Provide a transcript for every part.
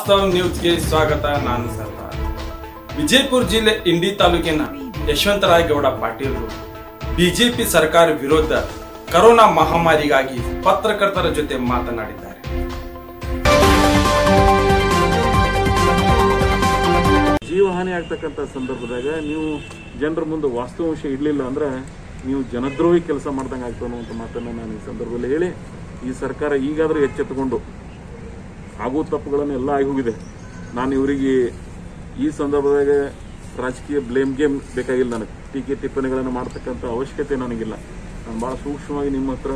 ವಾಸ್ತವ ನ್ಯೂಸ್ಗೆ ಸ್ವಾಗತ ನಾನು ಸರ್ದಾರ್ ವಿಜಯಪುರ ಜಿಲ್ಲೆ ಇಂಡಿ ತಾಲೂಕಿನ ಯಶವಂತರಾಯಗೌಡ ಪಾಟೀಲ್ರು ಬಿಜೆಪಿ ಸರ್ಕಾರ ವಿರುದ್ಧ ಕರೋನಾ ಮಹಾಮಾರಿಗಾಗಿ ಪತ್ರಕರ್ತರ ಜೊತೆ ಮಾತನಾಡಿದ್ದಾರೆ ಜೀವಹಾನಿ ಆಗ್ತಕ್ಕಂಥ ಸಂದರ್ಭದಾಗ ನೀವು ಜನರ ಮುಂದೆ ವಾಸ್ತವಾಂಶ ಇಡಲಿಲ್ಲ ಅಂದ್ರೆ ನೀವು ಜನದ್ರೋಹಿ ಕೆಲಸ ಮಾಡ್ದಂಗೆ ಆಗ್ತಾವೆ ಅನ್ನುವಂಥ ಮಾತನ್ನು ನಾನು ಈ ಸಂದರ್ಭದಲ್ಲಿ ಹೇಳಿ ಈ ಸರ್ಕಾರ ಈಗಾದರೂ ಎಚ್ಚೆತ್ತುಕೊಂಡು ಆಗೋ ತಪ್ಪುಗಳನ್ನು ಎಲ್ಲ ಆಗಿ ಹೋಗಿದೆ ನಾನು ಇವರಿಗೆ ಈ ಸಂದರ್ಭದಾಗ ರಾಜಕೀಯ ಬ್ಲೇಮ್ ಗೇಮ್ ಬೇಕಾಗಿಲ್ಲ ನನಗೆ ಟೀಕೆ ಟಿಪ್ಪಣಿಗಳನ್ನು ಮಾಡ್ತಕ್ಕಂಥ ಅವಶ್ಯಕತೆ ನನಗಿಲ್ಲ ನಾನು ಭಾಳ ಸೂಕ್ಷ್ಮವಾಗಿ ನಿಮ್ಮ ಹತ್ರ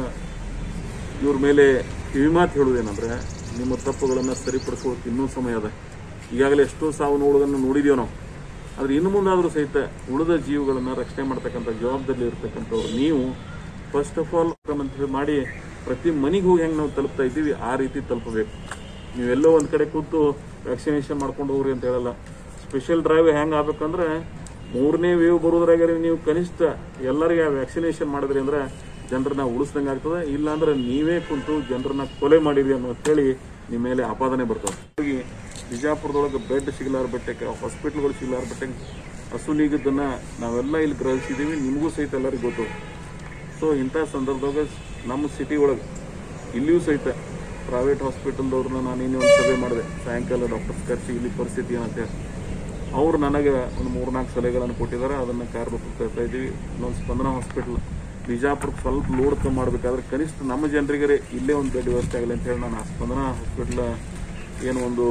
ಇವ್ರ ಮೇಲೆ ಕಿವಿಮಾತು ಹೇಳುವುದೇನಂದ್ರೆ ನಿಮ್ಮ ತಪ್ಪುಗಳನ್ನು ಸರಿಪಡಿಸೋಕೆ ಇನ್ನೂ ಸಮಯ ಅದ ಈಗಾಗಲೇ ಎಷ್ಟೋ ಸಾವು ನೋಡುವುದನ್ನು ನೋಡಿದೀವಿ ನಾವು ಆದ್ರೆ ಇನ್ನು ಮುಂದಾದರೂ ಸಹಿತ ಉಳಿದ ಜೀವಗಳನ್ನು ರಕ್ಷಣೆ ಮಾಡ್ತಕ್ಕಂಥ ಜವಾಬ್ದಾರಿ ಇರ್ತಕ್ಕಂಥವ್ರು ನೀವು ಫಸ್ಟ್ ಆಫ್ ಆಲ್ ಅಂತ ಹೇಳಿ ಮಾಡಿ ಪ್ರತಿ ಮನೆಗೆ ಹೋಗಿ ಹೆಂಗೆ ನಾವು ತಲುಪ್ತಾ ಇದ್ದೀವಿ ಆ ರೀತಿ ತಲುಪಬೇಕು ನೀವೆಲ್ಲೋ ಒಂದು ಕಡೆ ಕೂತು ವ್ಯಾಕ್ಸಿನೇಷನ್ ಮಾಡ್ಕೊಂಡು ಹೋಗ್ರಿ ಅಂತ ಹೇಳಲ್ಲ ಸ್ಪೆಷಲ್ ಡ್ರೈವ್ ಹೆಂಗೆ ಆಗ್ಬೇಕಂದ್ರೆ ಮೂರನೇ ವೇವ್ ಬರೋದ್ರಾಗ ನೀವು ಕನಿಷ್ಠ ಎಲ್ಲರಿಗೆ ವ್ಯಾಕ್ಸಿನೇಷನ್ ಮಾಡಿದ್ರಿ ಅಂದ್ರೆ ಜನರನ್ನ ಉಳಿಸ್ದಂಗೆ ಆಗ್ತದೆ ಇಲ್ಲಾಂದ್ರೆ ನೀವೇ ಕುಂತು ಜನರನ್ನ ಕೊಲೆ ಮಾಡಿರಿ ಅನ್ನೋ ಹೇಳಿ ನಿಮ್ಮ ಮೇಲೆ ಆಪಾದನೆ ಬರ್ತದೆ ಹಾಗಾಗಿ ಬಿಜಾಪುರದೊಳಗೆ ಬೆಡ್ ಸಿಗಲಾರ ಬೆಟ್ಟಕ್ಕೆ ಹಾಸ್ಪಿಟ್ಲ್ಗಳು ಸಿಗಲಾರ ಬೆಟ್ಟಕ್ಕೆ ಅಸೂಲಿಗದನ್ನ ನಾವೆಲ್ಲ ಇಲ್ಲಿ ಗ್ರಹಿಸಿದ್ದೀವಿ ನಿಮಗೂ ಸಹಿತ ಎಲ್ಲರಿಗೂ ಗೊತ್ತು ಸೊ ಇಂಥ ಸಂದರ್ಭದಾಗ ನಮ್ಮ ಸಿಟಿ ಒಳಗೆ ಇಲ್ಲಿಯೂ ಸಹಿತ ಪ್ರೈವೇಟ್ ಹಾಸ್ಪಿಟಲ್ದವ್ರನ್ನ ನಾನು ಇನ್ನೇ ಒಂದು ಸಭೆ ಮಾಡಿದೆ ಸಾಯಂಕಾಲ ಡಾಕ್ಟರ್ಸ್ ಕರೆಸಿ ಇಲ್ಲಿ ಪರಿಸ್ಥಿತಿ ಏನಂತ ಅವ್ರು ನನಗೆ ಒಂದು ಮೂರ್ನಾಲ್ಕು ಸಲಹೆಗಳನ್ನು ಕೊಟ್ಟಿದ್ದಾರೆ ಅದನ್ನು ಕಾರ್ಯರೂಪಕ್ಕೆ ತರ್ತಾ ಇದ್ದೀವಿ ಇನ್ನೊಂದು ಸ್ಪಂದನ ಹಾಸ್ಪಿಟಲ್ ಬಿಜಾಪುರಕ್ಕೆ ಸ್ವಲ್ಪ ಲೋಡ್ ಕಮ್ಮಿ ಮಾಡಬೇಕಾದ್ರೆ ಕನಿಷ್ಠ ನಮ್ಮ ಜನರಿಗೆ ಇಲ್ಲೇ ಒಂದು ಬೆಡ್ ವ್ಯವಸ್ಥೆ ಆಗಲಿ ಅಂತ ಹೇಳಿ ನಾನು ಆ ಸ್ಪಂದನ ಹಾಸ್ಪಿಟ್ಲ್ ಏನು ಒಂದು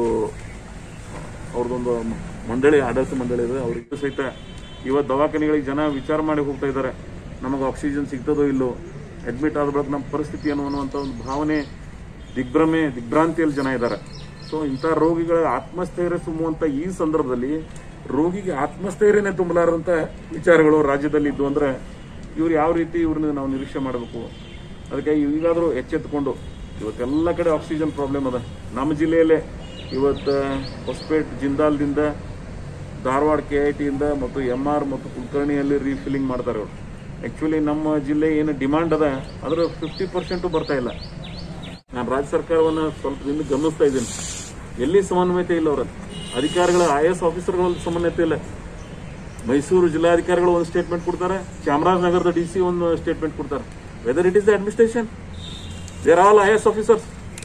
ಅವ್ರದ್ದೊಂದು ಮ- ಮಂಡಳಿ ಆಡಳಿತ ಮಂಡಳಿ ಇದೆ ಅವ್ರಿಗೆ ಸಹಿತ ಇವತ್ತು ದವಾಖಾನೆಗಳಿಗೆ ಜನ ವಿಚಾರ ಮಾಡಿ ಹೋಗ್ತಾ ಇದ್ದಾರೆ ನಮಗೆ ಆಕ್ಸಿಜನ್ ಸಿಗ್ತದೋ ಇಲ್ಲೋ ಅಡ್ಮಿಟ್ ಆದ ಬಳಿಕ ನಮ್ಮ ಪರಿಸ್ಥಿತಿ ಏನು ಅನ್ನುವಂಥ ಒಂದು ಭಾವನೆ ದಿಗ್ಭ್ರಮೆ ದಿಗ್ಭ್ರಾಂತಿಯಲ್ಲಿ ಜನ ಇದ್ದಾರೆ ಸೊ ಇಂಥ ರೋಗಿಗಳ ಆತ್ಮಸ್ಥೈರ್ಯ ತುಂಬುವಂಥ ಈ ಸಂದರ್ಭದಲ್ಲಿ ರೋಗಿಗೆ ಆತ್ಮಸ್ಥೈರ್ಯನೇ ತುಂಬಲಾರಂಥ ವಿಚಾರಗಳು ರಾಜ್ಯದಲ್ಲಿ ಇದ್ದು ಅಂದ್ರೆ ಇವ್ರು ಯಾವ ರೀತಿ ಇವ್ರನ್ನ ನಾವು ನಿರೀಕ್ಷೆ ಮಾಡಬೇಕು ಅದಕ್ಕೆ ಈಗಾದರೂ ಎಚ್ಚೆತ್ತುಕೊಂಡು ಇವತ್ತೆಲ್ಲ ಕಡೆ ಆಕ್ಸಿಜನ್ ಪ್ರಾಬ್ಲಮ್ ಅದ ನಮ್ಮ ಜಿಲ್ಲೆಯಲ್ಲೇ ಇವತ್ತು ಹೊಸಪೇಟ್ ಜಿಂದಾಲ್ದಿಂದ ಧಾರವಾಡ ಕೆ ಐ ಟಿಯಿಂದ ಮತ್ತು ಎಮ್ ಆರ್ ಮತ್ತು ಕುಲಕರ್ಣಿಯಲ್ಲಿ ರೀಫಿಲ್ಲಿಂಗ್ ಮಾಡ್ತಾರೆ ಅವರು ಆ್ಯಕ್ಚುಲಿ ನಮ್ಮ ಜಿಲ್ಲೆ ಏನು ಡಿಮಾಂಡ್ ಅದ ಅದರ ಫಿಫ್ಟಿ ಪರ್ಸೆಂಟು ಬರ್ತಾ ಇಲ್ಲ ನಾನು ರಾಜ್ಯ ಸರ್ಕಾರವನ್ನು ಸ್ವಲ್ಪ ದಿನ ಗಮನಿಸ್ತಾ ಇದ್ದೀನಿ ಎಲ್ಲಿ ಸಮನ್ವಯತೆ ಇಲ್ಲ ಅವರ ಅಧಿಕಾರಿಗಳ ಐ ಎಸ್ ಆಫೀಸರ್ಗಳಲ್ಲಿ ಸಮನ್ವಯತೆ ಇಲ್ಲ ಮೈಸೂರು ಜಿಲ್ಲಾಧಿಕಾರಿಗಳು ಒಂದು ಸ್ಟೇಟ್ಮೆಂಟ್ ಕೊಡ್ತಾರೆ ಚಾಮರಾಜನಗರದ ಡಿ ಸಿ ಒಂದು ಸ್ಟೇಟ್ಮೆಂಟ್ ಕೊಡ್ತಾರೆ whether it is the administration there all I S officers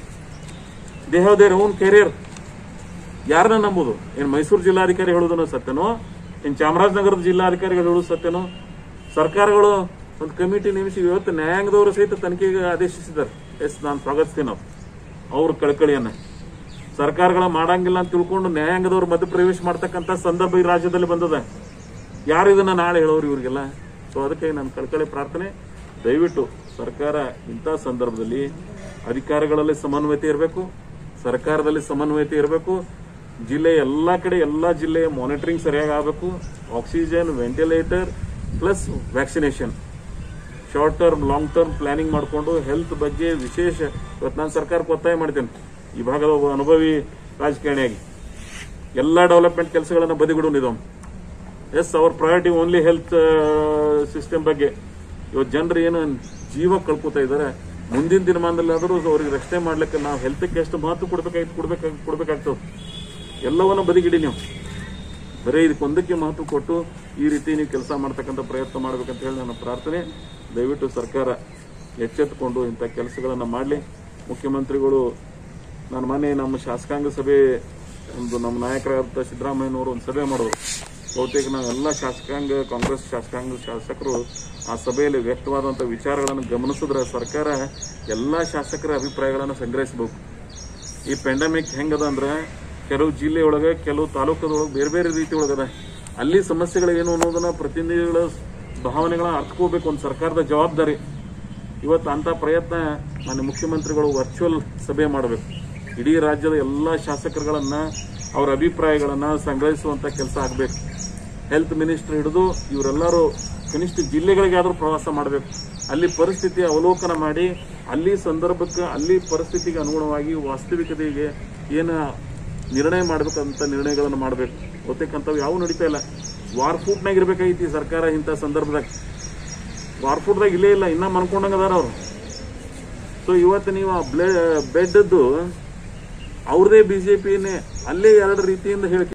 they have their own career ಯಾರನ್ನ ನಂಬೋದು ಏನ್ ಮೈಸೂರು ಜಿಲ್ಲಾಧಿಕಾರಿ ಹೇಳೋದನ್ನು ಸತ್ಯನೋ ಏನ್ ಚಾಮರಾಜನಗರದ ಜಿಲ್ಲಾಧಿಕಾರಿಗಳು ಹೇಳೋದು ಸತ್ಯನೋ ಸರ್ಕಾರಗಳು ಒಂದು ಕಮಿಟಿ ನೇಮಿಸಿ ಇವತ್ತು ನ್ಯಾಯಾಂಗದವರು ಸಹಿತ ತನಿಖೆಗೆ ಆದೇಶಿಸಿದ್ದಾರೆ ಎಸ್ ನಾನು ಸ್ವಾಗತಿಸ್ತೀನಿ ನಾವು ಅವ್ರ ಕಳಕಳಿಯನ್ನ ಸರ್ಕಾರಗಳ ಮಾಡಂಗಿಲ್ಲ ಅಂತ ತಿಳ್ಕೊಂಡು ನ್ಯಾಯಾಂಗದವರು ಮಧ್ಯಪ್ರವೇಶ ಮಾಡ್ತಕ್ಕಂಥ ಸಂದರ್ಭ ಈ ರಾಜ್ಯದಲ್ಲಿ ಬಂದದ ಯಾರು ಇದನ್ನ ನಾಳೆ ಹೇಳೋರು ಇವ್ರಿಗೆಲ್ಲ ಸೊ ಅದಕ್ಕೆ ನನ್ನ ಕಳಕಳಿ ಪ್ರಾರ್ಥನೆ ದಯವಿಟ್ಟು ಸರ್ಕಾರ ಇಂಥ ಸಂದರ್ಭದಲ್ಲಿ ಅಧಿಕಾರಿಗಳಲ್ಲಿ ಸಮನ್ವಯತೆ ಇರಬೇಕು ಸರ್ಕಾರದಲ್ಲಿ ಸಮನ್ವಯತೆ ಇರಬೇಕು ಜಿಲ್ಲೆ ಎಲ್ಲ ಕಡೆ ಎಲ್ಲ ಜಿಲ್ಲೆಯ ಮಾನಿಟರಿಂಗ್ ಸರಿಯಾಗಿ ಆಗಬೇಕು oxygen ventilator plus vaccination short term long term planning ಮಾಡಿಕೊಂಡು ಹೆಲ್ತ್ ಬಗ್ಗೆ ವಿಶೇಷ ಇವತ್ತು ನಾನು ಸರ್ಕಾರಕ್ಕೆ ಒತ್ತಾಯ ಮಾಡ್ತೇನೆ ಈ ಭಾಗದ ಒಬ್ಬ ಅನುಭವಿ ರಾಜಕಾರಣಿಯಾಗಿ ಎಲ್ಲ ಡೆವಲಪ್ಮೆಂಟ್ ಕೆಲಸಗಳನ್ನು ಬದಿಗಿಡು ನಿಧಾನ as our priority only health system ಬಗ್ಗೆ ಇವತ್ತು ಜನರು ಏನು ಜೀವ ಕಳ್ಕೊತಾ ಇದ್ದಾರೆ ಮುಂದಿನ ದಿನಮಾನದಲ್ಲಾದರೂ ಅವ್ರಿಗೆ ರಕ್ಷಣೆ ಮಾಡ್ಲಿಕ್ಕೆ ನಾವು ಹೆಲ್ತ್ಗೆ ಎಷ್ಟು ಮಹತ್ವ ಕೊಡ್ಬೇಕಾಗಿ ಕೊಡ್ಬೇಕಾಗಿ ಕೊಡ್ಬೇಕಾಗ್ತದೆ ಎಲ್ಲವನ್ನ ಬದಿಗಿಡಿ ನೀವು ಬರೀ ಇದಕ್ಕೊಂದಕ್ಕೆ ಮಹತ್ವ ಕೊಟ್ಟು ಈ ರೀತಿ ನೀವು ಕೆಲಸ ಮಾಡ್ತಕ್ಕಂಥ ಪ್ರಯತ್ನ ಮಾಡ್ಬೇಕಂತ ಹೇಳಿ ನನ್ನ ಪ್ರಾರ್ಥನೆ ದಯವಿಟ್ಟು ಸರ್ಕಾರ ಎಚ್ಚೆತ್ತುಕೊಂಡು ಇಂಥ ಕೆಲಸಗಳನ್ನು ಮಾಡಲಿ ಮುಖ್ಯಮಂತ್ರಿಗಳು ನಾನು ಮೊನ್ನೆ ನಮ್ಮ ಶಾಸಕಾಂಗ ಸಭೆ ಒಂದು ನಮ್ಮ ನಾಯಕರಾದ ಸಿದ್ದರಾಮಯ್ಯನವರು ಒಂದು ಸಭೆ ಮಾಡೋರು ಬಹುತೇಕ ನಾವೆಲ್ಲ ಶಾಸಕಾಂಗ ಕಾಂಗ್ರೆಸ್ ಶಾಸಕಾಂಗ ಶಾಸಕರು ಆ ಸಭೆಯಲ್ಲಿ ವ್ಯಕ್ತವಾದಂಥ ವಿಚಾರಗಳನ್ನು ಗಮನಿಸಿದ್ರೆ ಸರ್ಕಾರ ಎಲ್ಲ ಶಾಸಕರ ಅಭಿಪ್ರಾಯಗಳನ್ನು ಸಂಗ್ರಹಿಸಬೇಕು ಈ ಪೆಂಡಮಿಕ್ ಹೆಂಗದ ಅಂದ್ರೆ ಕೆಲವು ಜಿಲ್ಲೆಯೊಳಗೆ ಕೆಲವು ತಾಲೂಕದೊಳಗೆ ಬೇರೆ ಬೇರೆ ರೀತಿ ಒಳಗದ ಅಲ್ಲಿ ಸಮಸ್ಯೆಗಳು ಏನು ಅನ್ನೋದನ್ನ ಪ್ರತಿನಿಧಿಗಳ ಭಾವನೆಗಳನ್ನ ಅರ್ಥಕೋಬೇಕು ಒಂದು ಸರ್ಕಾರದ ಜವಾಬ್ದಾರಿ ಇವತ್ತು ಅಂತ ಪ್ರಯತ್ನ ಮಾನ್ಯ ಮುಖ್ಯಮಂತ್ರಿಗಳು ವರ್ಚುವಲ್ ಸಭೆ ಮಾಡಬೇಕು ಇಡೀ ರಾಜ್ಯದ ಎಲ್ಲ ಶಾಸಕರುಗಳನ್ನ ಅವರ ಅಭಿಪ್ರಾಯಗಳನ್ನ ಸಂಗ್ರಹಿಸುವಂತ ಕೆಲಸ ಆಗಬೇಕು ಹೆಲ್ತ್ ಮಿನಿಸ್ಟರ್ ಹಿಡಿದು ಇವರೆಲ್ಲರೂ ಕನಿಷ್ಠ ಜಿಲ್ಲೆಗಳಿಗೆ ಆದರೂ ಪ್ರವಾಸ ಮಾಡಬೇಕು ಅಲ್ಲಿ ಪರಿಸ್ಥಿತಿ ಅವಲೋಕನ ಮಾಡಿ ಅಲ್ಲಿ ಸಂದರ್ಭಕ್ಕೆ ಅಲ್ಲಿ ಪರಿಸ್ಥಿತಿಗೆ ಅನುಗುಣವಾಗಿ ವಾಸ್ತವಿಕತೆಗೆ ಏನು ನಿರ್ಣಯ ಮಾಡ್ಬೇಕಂತ ನಿರ್ಣಯಗಳನ್ನು ಮಾಡಬೇಕು ಗೊತ್ತಕ್ಕಂಥವು ಯಾವ ನಡೀತಾ ಇಲ್ಲ ವಾರ್ ಫೂಟ್ನಾಗ ಇರ್ಬೇಕಾಗಿತ್ತು ಈ ಸರ್ಕಾರ ಇಂಥ ಸಂದರ್ಭದಾಗ ವಾರ್ ಫೂಟ್ದಾಗ ಇಲ್ಲೇ ಇಲ್ಲ ಇನ್ನ ಮನ್ಕೊಂಡಂಗ ಅದಾರ ಅವ್ರು ಸೊ ಇವತ್ತು ನೀವು ಆ ಬ್ಲೆ ಬೆಡ್ದು ಅವ್ರದೇ ಬಿಜೆಪಿನೇ ಅಲ್ಲೇ ಎರಡು ರೀತಿಯಿಂದ ಹೇಳಿಕೆ